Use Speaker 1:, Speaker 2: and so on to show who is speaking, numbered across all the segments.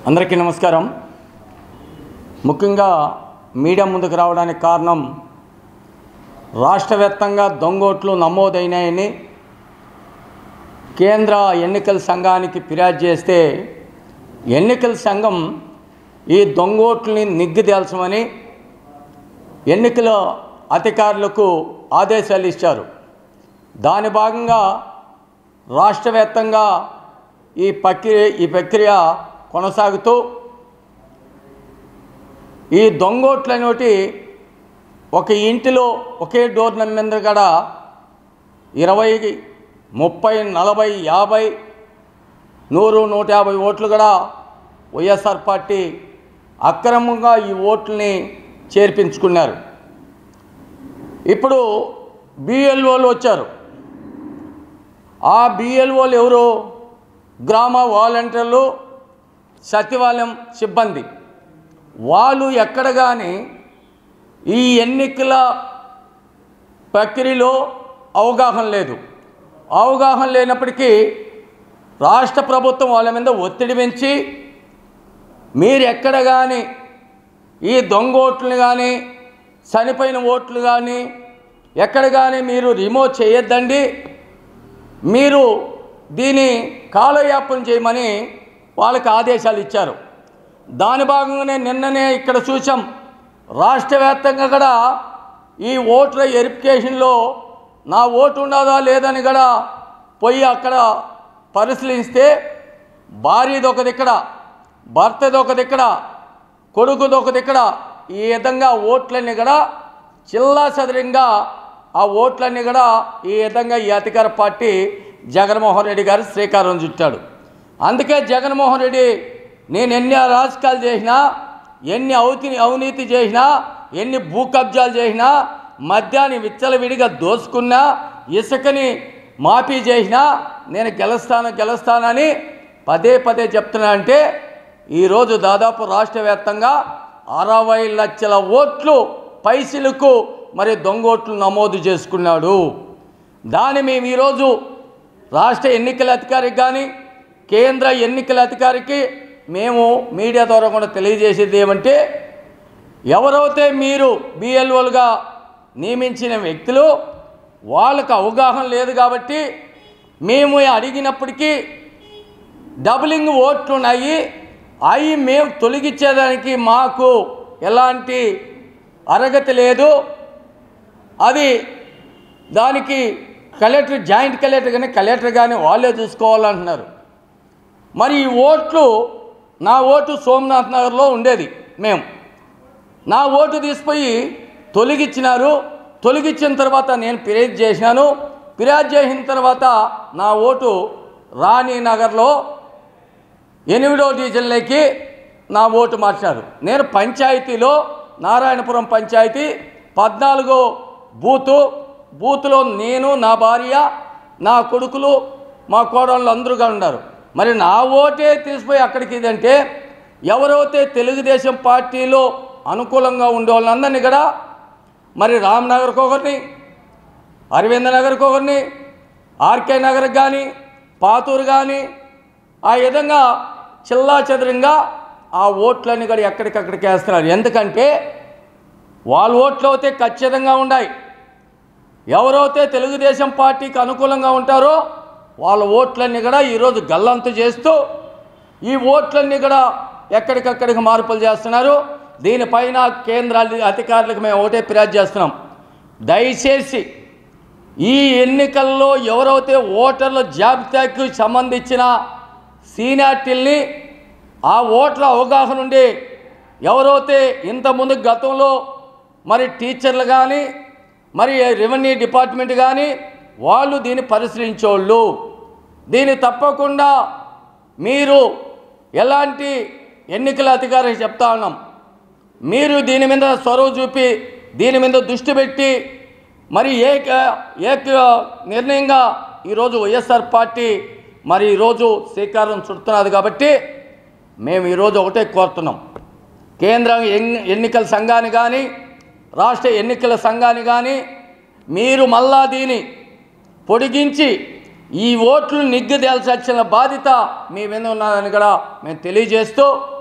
Speaker 1: అందరికీ నమస్కారం ముఖ్యంగా మీడియా ముందుకు రావడానికి కారణం రాష్ట్ర వ్యాప్తంగా దొంగోట్లు నమోదైనాయని కేంద్ర ఎన్నికల సంఘానికి ఫిర్యాదు చేస్తే ఎన్నికల సంఘం ఈ దొంగోట్లని నిగ్గుదేల్చమని ఎన్నికల అధికారులకు ఆదేశాలు ఇచ్చారు దాని భాగంగా రాష్ట్ర వ్యాప్తంగా ఈ ప్రక్రియ ఈ ప్రక్రియ కొనసాగుతూ ఈ దొంగోట్లు అనేటి ఒక ఇంటిలో ఒకే డోర్ నెంబర్ కాడ ఇరవై ముప్పై నలభై యాభై నూరు నూట యాభై ఓట్లు కూడా వైఎస్ఆర్ పార్టీ అక్రమంగా ఈ ఓట్లని చేర్పించుకున్నారు ఇప్పుడు బిఎల్ఓలు వచ్చారు ఆ బిఎల్ఓలు ఎవరు గ్రామ వాలంటీర్లు సచివాలయం సిబ్బంది వాళ్ళు ఎక్కడ కానీ ఈ ఎన్నికల ప్రక్రియలో అవగాహన లేదు అవగాహన లేనప్పటికీ రాష్ట్ర ప్రభుత్వం వాళ్ళ మీద ఒత్తిడి పెంచి మీరు ఎక్కడ కానీ ఈ దొంగ ఓట్లను కానీ చనిపోయిన ఓట్లు కానీ ఎక్కడ కానీ మీరు రిమూవ్ చేయొద్దండి మీరు దీని కాలయాపన చేయమని వాళ్ళకి ఆదేశాలు ఇచ్చారు దాని భాగంగానే నిన్ననే ఇక్కడ చూసాం రాష్ట్ర వ్యాప్తంగా కూడా ఈ ఓట్ల వెరిఫికేషన్లో నా ఓటు ఉన్నదా లేదని కూడా పోయి అక్కడ పరిశీలిస్తే భార్యది ఒక దిక్కడ భర్తది ఒక దిక్కడ కొడుకుది ఒక దిక్కడ ఈ విధంగా ఓట్లన్నీ కూడా చిల్లా చదరంగా ఆ ఓట్లన్నీ కూడా ఈ విధంగా ఈ అధికార పార్టీ జగన్మోహన్ రెడ్డి గారు శ్రీకారం చుట్టాడు అందుకే జగన్మోహన్ రెడ్డి నేను ఎన్ని రాజకీయాలు చేసినా ఎన్ని అవతి అవినీతి చేసినా ఎన్ని భూ కబ్జాలు చేసినా మద్యాన్ని విచ్చలవిడిగా దోసుకున్నా ఇసుకని మాఫీ చేసినా నేను గెలుస్తాను గెలుస్తానని పదే పదే చెప్తున్నా అంటే ఈరోజు దాదాపు రాష్ట్ర వ్యాప్తంగా అరవై లక్షల ఓట్లు పైసలకు మరి దొంగోట్లు నమోదు చేసుకున్నాడు దాన్ని మేము ఈరోజు రాష్ట్ర ఎన్నికల అధికారికి కానీ కేంద్ర ఎన్నికల అధికారికి మేము మీడియా ద్వారా కూడా తెలియజేసేది ఏమంటే ఎవరైతే మీరు బిఎల్ఓలుగా నియమించిన వ్యక్తులు వాళ్ళకు అవగాహన లేదు కాబట్టి మేము అడిగినప్పటికీ డబులింగ్ ఓట్లు ఉన్నాయి అవి మేము తొలగించేదానికి మాకు ఎలాంటి అర్హత లేదు అది దానికి కలెక్టర్ జాయింట్ కలెక్టర్ కానీ కలెక్టర్ కానీ వాళ్ళే చూసుకోవాలంటున్నారు మరి ఈ ఓట్లు నా ఓటు సోమనాథ్ నగర్లో ఉండేది మేము నా ఓటు తీసిపోయి తొలగించినారు తొలగించిన తర్వాత నేను ఫిర్యాదు చేసినాను ఫిర్యాదు చేసిన తర్వాత నా ఓటు రాణి నగర్లో ఎనిమిదో డివిజన్లోకి నా ఓటు మార్చారు నేను పంచాయతీలో నారాయణపురం పంచాయతీ పద్నాలుగో బూతు బూతులో నేను నా భార్య నా కొడుకులు మా కోడళ్ళు అందరూగా ఉన్నారు మరి నా ఓటే తీసిపోయి అక్కడికి ఇదంటే ఎవరైతే తెలుగుదేశం పార్టీలో అనుకూలంగా ఉండే వాళ్ళందరినీ కూడా మరి రామ్నగర్కి ఒకరిని అరవింద నగర్కి ఒకరిని ఆర్కే నగర్కి కానీ పాతూరు కానీ ఆ విధంగా చిల్లా చెదరంగా ఆ ఓట్లన్నీ కూడా ఎక్కడికక్కడికి వేస్తున్నారు ఎందుకంటే వాళ్ళ ఓట్లు అయితే ఖచ్చితంగా ఉన్నాయి ఎవరైతే తెలుగుదేశం పార్టీకి అనుకూలంగా ఉంటారో వాళ్ళ ఓట్లన్నీ కూడా ఈరోజు గల్లంతు చేస్తూ ఈ ఓట్లన్నీ కూడా ఎక్కడికక్కడికి మార్పులు చేస్తున్నారు దీనిపైన కేంద్ర అధికారులకు మేము ఒకటే ఫిర్యాదు చేస్తున్నాం దయచేసి ఈ ఎన్నికల్లో ఎవరైతే ఓటర్ల జాబితాకు సంబంధించిన సీనియార్టీల్ని ఆ ఓట్ల అవగాహన ఉండి ఎవరైతే ఇంతకుముందు గతంలో మరి టీచర్లు కానీ మరి రెవెన్యూ డిపార్ట్మెంట్ కానీ వాళ్ళు దీన్ని పరిశీలించేవాళ్ళు దీన్ని తప్పకుండా మీరు ఎలాంటి ఎన్నికల అధికారికి చెప్తా ఉన్నాం మీరు దీని మీద చొరవ చూపి దీని మీద దృష్టి పెట్టి మరి ఏక ఏక నిర్ణయంగా ఈరోజు వైఎస్ఆర్ పార్టీ మరి ఈరోజు శ్రీకారం చుడుతున్నది కాబట్టి మేము ఈరోజు ఒకటే కోరుతున్నాం కేంద్ర ఎన్ని ఎన్నికల సంఘాన్ని కానీ రాష్ట్ర ఎన్నికల సంఘాన్ని కానీ మీరు మళ్ళా దీని పొడిగించి ఈ ఓట్లు నిగ్గుదేల్చాల్సిన బాధ్యత మీ మీద ఉన్నదని కూడా మేము తెలియజేస్తూ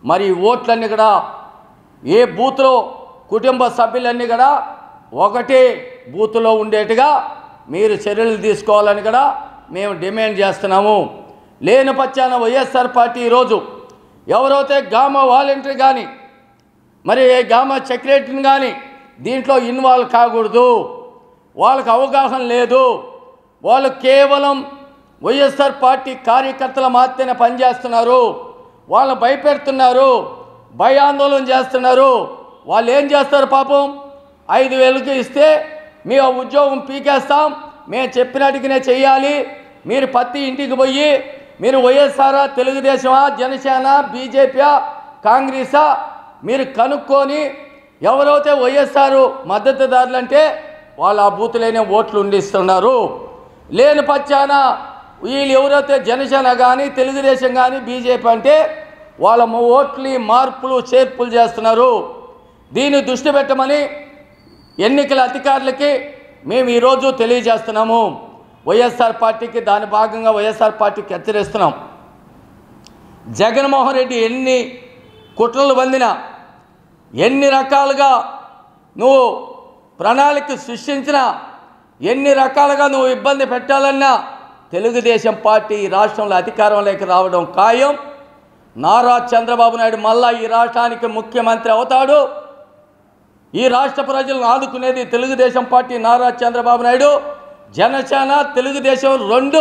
Speaker 1: మరి ఈ ఓట్లన్నీ కూడా ఏ బూత్లో కుటుంబ సభ్యులన్నీ కూడా ఒకటే బూత్లో ఉండేట్టుగా మీరు చర్యలు తీసుకోవాలని కూడా మేము డిమాండ్ చేస్తున్నాము లేని పచ్చాన వైఎస్ఆర్ పార్టీ ఈరోజు ఎవరైతే గ్రామ వాలంటీర్ కానీ మరి ఏ గ్రామ సెక్రటరీని కానీ దీంట్లో ఇన్వాల్వ్ కాకూడదు వాళ్ళకి అవగాహన లేదు వాళ్ళు కేవలం వైఎస్ఆర్ పార్టీ కార్యకర్తలు మాత్రమే పనిచేస్తున్నారు వాళ్ళు భయపెడుతున్నారు భయాందోళన చేస్తున్నారు వాళ్ళు ఏం చేస్తారు పాపం ఐదు వేలకు ఇస్తే మీ ఆ ఉద్యోగం పీకేస్తాం మేము చెప్పినట్టుగానే చెయ్యాలి మీరు ప్రతి ఇంటికి పోయి మీరు వైఎస్ఆర్ తెలుగుదేశమా జనసేన బీజేపీ కాంగ్రెసా మీరు కనుక్కొని ఎవరైతే వైఎస్ఆర్ మద్దతుదారులు అంటే వాళ్ళు ఆ బూతులైన ఓట్లు ఉండిస్తున్నారు లేని పచ్చాన వీళ్ళు ఎవరైతే జనసేన కానీ తెలుగుదేశం కానీ బీజేపీ అంటే వాళ్ళ మ- ఓట్లు మార్పులు చేర్పులు చేస్తున్నారు దీన్ని దృష్టి పెట్టమని ఎన్నికల అధికారులకి మేము ఈరోజు తెలియజేస్తున్నాము వైఎస్ఆర్ పార్టీకి దాని భాగంగా వైఎస్ఆర్ పార్టీకి హెచ్చరిస్తున్నాం జగన్మోహన్ రెడ్డి ఎన్ని కుట్రలు పొందినా ఎన్ని రకాలుగా నువ్వు ప్రణాళిక సృష్టించినా ఎన్ని రకాలుగా నువ్వు ఇబ్బంది పెట్టాలన్నా తెలుగుదేశం పార్టీ ఈ రాష్ట్రంలో అధికారంలోకి రావడం ఖాయం నారా చంద్రబాబు నాయుడు మళ్ళా ఈ రాష్ట్రానికి ముఖ్యమంత్రి అవుతాడు ఈ రాష్ట్ర ప్రజలను ఆదుకునేది తెలుగుదేశం పార్టీ నారా చంద్రబాబు నాయుడు జనసేన తెలుగుదేశం రెండు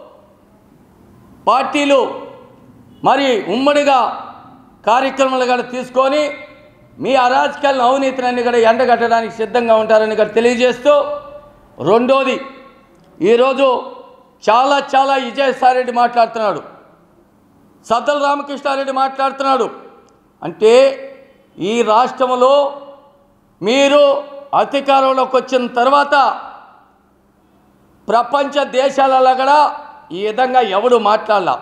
Speaker 1: పార్టీలు మరి ఉమ్మడిగా కార్యక్రమాలు కూడా తీసుకొని మీ అరాజకాలను అవినీతిని కూడా ఎండగట్టడానికి సిద్ధంగా ఉంటారని కూడా తెలియజేస్తూ రెండోది ఈరోజు చాలా చాలా విజయసాయిరెడ్డి మాట్లాడుతున్నాడు సద్దల రామకృష్ణారెడ్డి మాట్లాడుతున్నాడు అంటే ఈ రాష్ట్రంలో మీరు అధికారంలోకి వచ్చిన తర్వాత ప్రపంచ దేశాలలో కూడా ఈ విధంగా ఎవడు మాట్లాడాల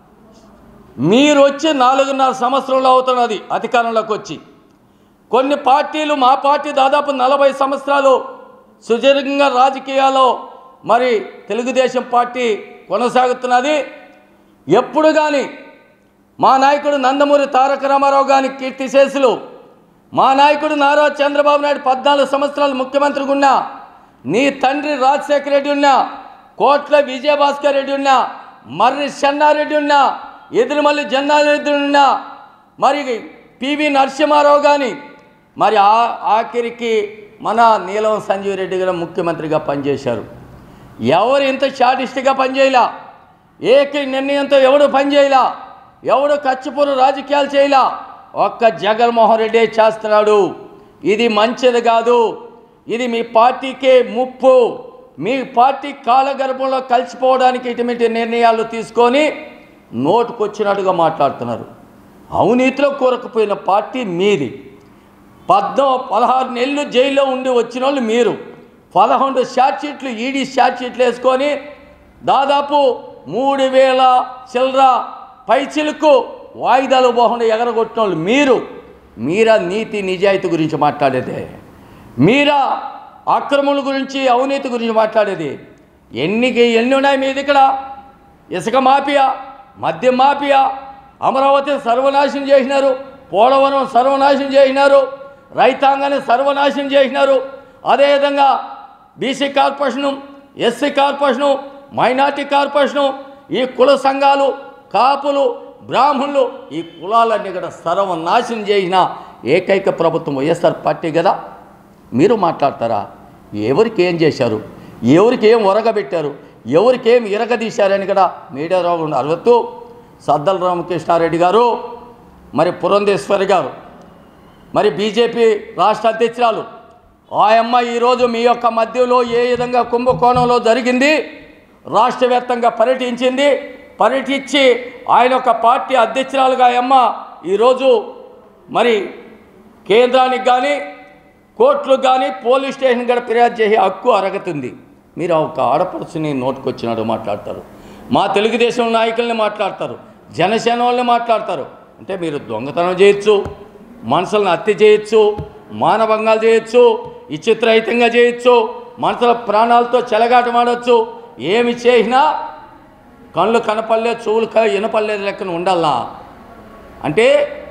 Speaker 1: మీరు వచ్చి నాలుగున్నర సంవత్సరంలో అవుతున్నది అధికారంలోకి వచ్చి కొన్ని పార్టీలు మా పార్టీ దాదాపు నలభై సంవత్సరాలు సుదీర్ఘంగా రాజకీయాల్లో మరి తెలుగుదేశం పార్టీ కొనసాగుతున్నది ఎప్పుడు కానీ మా నాయకుడు నందమూరి తారక రామారావు గారి కీర్తిశేషులు మా నాయకుడు నారా చంద్రబాబు నాయుడు పద్నాలుగు సంవత్సరాలు ముఖ్యమంత్రిగా ఉన్నా నీ తండ్రి రాజశేఖర రెడ్డి ఉన్నా కోట్ల విజయభాస్కర్ రెడ్డి ఉన్నా మర్రి చెన్నారెడ్డి ఉన్నా ఎదురుమల్లి జన్నారెడ్డి ఉన్నా మరి పివి నరసింహారావు కానీ మరి ఆ ఆఖరికి మన నీలం సంజీవ్ రెడ్డి గారు ముఖ్యమంత్రిగా పనిచేశారు ఎవరు ఇంత షాటిస్ట్గా పనిచేయలా ఏక నిర్ణయంతో ఎవడు పనిచేయలా ఎవడు కచ్చిపూరు రాజకీయాలు చేయలా ఒక్క జగన్మోహన్ రెడ్డి చేస్తున్నాడు ఇది మంచిది కాదు ఇది మీ పార్టీకే ముప్పు మీ పార్టీ కాలగర్భంలో కలిసిపోవడానికి ఇటువంటి నిర్ణయాలు తీసుకొని నోటుకొచ్చినట్టుగా మాట్లాడుతున్నారు అవినీతిలో కూరకపోయిన పార్టీ మీది పద్దో పదహారు నెలలు జైల్లో ఉండి వచ్చిన వాళ్ళు మీరు పదకొండు షార్ట్ షీట్లు ఈడీ షార్ట్ షీట్లు వేసుకొని దాదాపు మూడు వేల చిల్లర పైచిలకు వాయిదాలు పోకుండా ఎగరగొట్టిన వాళ్ళు మీరు మీరా నీతి నిజాయితీ గురించి మాట్లాడేదే మీరా అక్రముల గురించి అవినీతి గురించి మాట్లాడేది ఎన్నికి ఎన్ని ఉన్నాయి మీది ఇక్కడ ఇసుక మాఫియా మద్యం మాఫియా అమరావతిని సర్వనాశనం చేసినారు పోలవరం సర్వనాశనం చేసినారు రైతాంగాన్ని సర్వనాశనం చేసినారు అదేవిధంగా BC corporation SC corporation minority corporation ఈ కుల సంఘాలు కాపులు బ్రాహ్మణులు ఈ కులాలన్నీ కూడా సర్వనాశనం చేసిన ఏకైక ప్రభుత్వం వైఎస్ఆర్ పార్టీ కదా మీరు మాట్లాడతారా ఎవరికి ఏం చేశారు ఎవరికి ఏం ఒరగబెట్టారు ఎవరికి ఏం ఇరగదీశారని కూడా మీడియాలో అడుగుతూ సద్దల రామకృష్ణారెడ్డి గారు మరి పురంధేశ్వరి గారు మరి బీజేపీ రాష్ట్ర అధ్యక్షురాలు ఆయమ్మ ఈరోజు మీ యొక్క మధ్యలో ఏ విధంగా కుంభకోణంలో జరిగింది రాష్ట్ర వ్యాప్తంగా పర్యటించింది పర్యటించి ఆయన యొక్క పార్టీ అధ్యక్షురాలుగా ఆయమ్మ ఈరోజు మరి కేంద్రానికి కానీ కోర్టులకు కానీ పోలీస్ స్టేషన్ కూడా ఫిర్యాదు చేసే హక్కు అరగతుంది మీరు ఒక ఆడపడుచుని నోటుకొచ్చినాడు మాట్లాడతారు మా తెలుగుదేశం నాయకుల్ని మాట్లాడతారు జనసేన వాళ్ళని మాట్లాడతారు అంటే మీరు దొంగతనం చేయొచ్చు మనుషులను హత్య చేయొచ్చు మానభంగాలు చేయొచ్చు విచిత్రహితంగా చేయొచ్చు మనుషుల ప్రాణాలతో చెలగాటమాడవచ్చు ఏమి చేసినా కళ్ళు కనపడలేదు చెవులు క వినపడలేదు లెక్కన ఉండాలా అంటే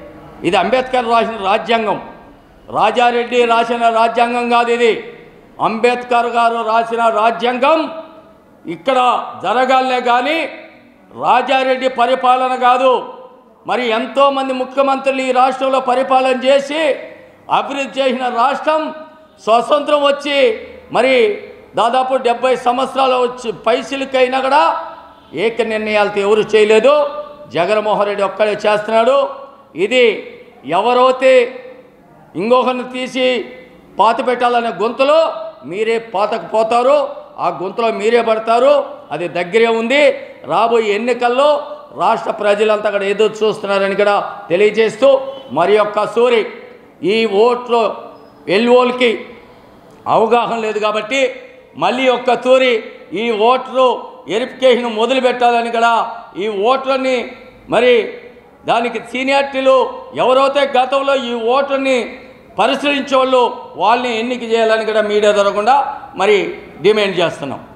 Speaker 1: ఇది అంబేద్కర్ రాసిన రాజ్యాంగం రాజారెడ్డి రాసిన రాజ్యాంగం కాదు ఇది అంబేద్కర్ గారు రాసిన రాజ్యాంగం ఇక్కడ జరగాలనే కానీ రాజారెడ్డి పరిపాలన కాదు మరి ఎంతోమంది ముఖ్యమంత్రులు ఈ రాష్ట్రంలో పరిపాలన చేసి అభివృద్ధి చేసిన రాష్ట్రం స్వతంత్రం వచ్చి మరి దాదాపు డెబ్బై సంవత్సరాలు వచ్చి పైసలకైనా కూడా ఏక నిర్ణయాలతో ఎవరు చేయలేదు జగన్మోహన్ రెడ్డి ఒక్కడే చేస్తున్నాడు ఇది ఎవరైతే ఇంకొకరిని తీసి పాత పెట్టాలనే గొంతులో మీరే పాతకపోతారు ఆ గొంతులో మీరే పడతారు అది దగ్గరే ఉంది రాబోయే ఎన్నికల్లో రాష్ట్ర ప్రజలంతా కూడా ఎదురు చూస్తున్నారని కూడా తెలియజేస్తూ మరి యొక్క సూరి ఈ ఓట్లు ఎల్ఓలకి అవగాహన లేదు కాబట్టి మళ్ళీ ఒక్క తూరి ఈ ఓట్లు వెరిఫికేషన్ మొదలు పెట్టాలని కూడా ఈ ఓట్లని మరి దానికి సీనియారిటీలు ఎవరైతే గతంలో ఈ ఓట్లని పరిశీలించే వాళ్ళు వాళ్ళని ఎన్నిక చేయాలని కూడా మీడియా జరగకుండా మరి డిమాండ్ చేస్తున్నాం